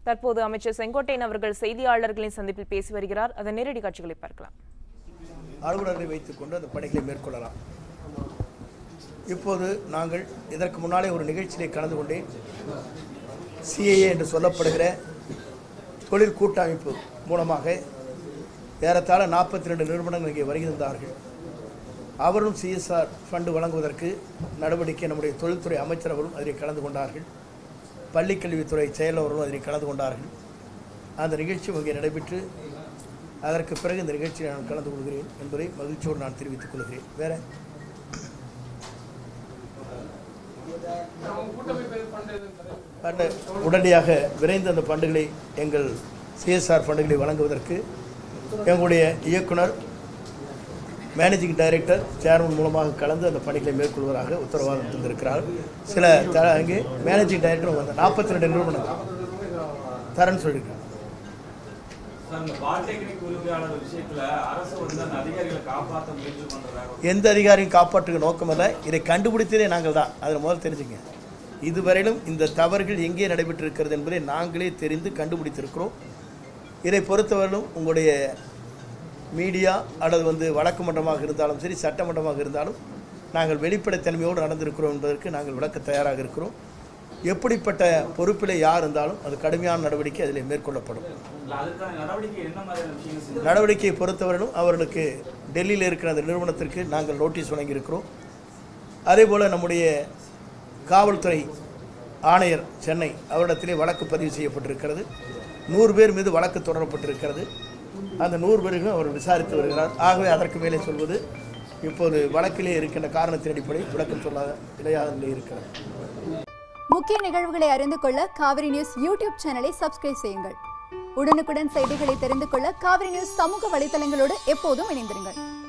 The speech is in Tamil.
தற்போது அமைச்சர் செங்கோட்டையன் அவர்கள் செய்தியாளர்களின் சந்திப்பில் பேசி வருகிறார் அதன் நேரடி காட்சிகளை பார்க்கலாம் அலுவலர்களை வைத்துக்கொண்டு அந்த பணிகளை மேற்கொள்ளலாம் இப்போது நாங்கள் இதற்கு முன்னாலே ஒரு நிகழ்ச்சியிலே கலந்து கொண்டேன் சிஏஏ என்று சொல்லப்படுகிற தொழில் கூட்டமைப்பு மூலமாக ஏறத்தாழ நாற்பத்தி ரெண்டு நிறுவனங்கள் இங்கே வருகின்றார்கள் அவரும் சிஎஸ்ஆர் ஃபண்டு வழங்குவதற்கு நடவடிக்கை நம்முடைய தொழில்துறை அமைச்சர் அவரும் அதில் கலந்து கொண்டார்கள் பள்ளிக்கல்வித்துறை செயலரும் அதில் கலந்து கொண்டார்கள் அந்த நிகழ்ச்சி இங்கே நடைபெற்று அதற்கு பிறகு இந்த நிகழ்ச்சியில் நான் கலந்து கொள்கிறேன் என்பதை மகிழ்ச்சியோடு நான் தெரிவித்துக் கொள்கிறேன் வேற ஃபண்டு உடனடியாக விரைந்து அந்த ஃபண்டுகளை எங்கள் சிஎஸ்ஆர் ஃபண்டுகளை வழங்குவதற்கு எங்களுடைய இயக்குனர் மேனேஜிங் டைரக்டர் சேர்மன் மூலமாக கலந்து அந்த பணிகளை மேற்கொள்வதாக உத்தரவாதம் தந்திருக்கிறார் சில த அங்கே மேனேஜிங் டைரக்டர் வந்த நாற்பத்தி ரெண்டு நிறுவனங்கள் தரேன்னு சொல்லியிருக்காங்க சார், இந்த பாலிடெக்னிக் உரிமையாளர் விஷயத்துல அரசு வந்து அந்த அதிகாரிகளை காப்பாற்ற முயற்சி பண்றதாக எந்த அதிகாரியும் காப்பாற்றுக நோக்கமல்ல இதை கண்டுபிடித்ததே நாங்கள் தான் அதில் முதல் தெரிஞ்சுங்க இதுவரையிலும் இந்த தவறுகள் எங்கே நடைபெற்றிருக்கிறது என்பதை நாங்களே தெரிந்து கண்டுபிடித்திருக்கிறோம் இதை பொறுத்தவரையிலும் உங்களுடைய மீடியா அல்லது வந்து வழக்கு மன்றமாக இருந்தாலும் சரி சட்டமன்றமாக இருந்தாலும் நாங்கள் வெளிப்படைத்தன்மையோடு நடந்திருக்கிறோம் என்பதற்கு நாங்கள் விளக்க தயாராக இருக்கிறோம் எப்படிப்பட்ட பொறுப்பில் யார் இருந்தாலும் அது கடுமையான நடவடிக்கை அதில் மேற்கொள்ளப்படும் இல்ல அதுக்கான நடவடிக்கை என்ன மாதிரியான விஷயங்கள் செஞ்சு நடவடிக்கையை பொறுத்தவரையிலும் அவர்களுக்கு டெல்லியில் இருக்கிற அந்த நிறுவனத்திற்கு நாங்கள் நோட்டீஸ் வழங்கியிருக்கிறோம் அதே போல் நம்முடைய காவல்துறை ஆணையர் சென்னை அவரிடத்திலே வழக்கு பதிவு செய்யப்பட்டிருக்கிறது நூறு பேர் மீது வழக்கு தொடரப்பட்டிருக்கிறது அந்த நூறு பேர்களும் அவர் விசாரித்து வருகிறார் ஆகவே அதற்கு மேலே சொல்வது இப்போது வழக்கிலே இருக்கின்ற காரணத்தின் அடிப்படையில் விளக்கம் சொல்லாத இடையாத நிலை இருக்கிறது முக்கிய நிகழ்வுகளை அறிந்து கொள்ள காவிரி நியூஸ் யூடியூப் சேனலை சப்ஸ்கிரைப் செய்யுங்கள் உடனுக்குடன் செய்திகளை தெரிந்து கொள்ள காவிரி நியூஸ் சமூக வலைதளங்களோடு எப்போதும் இணைந்திருங்கள்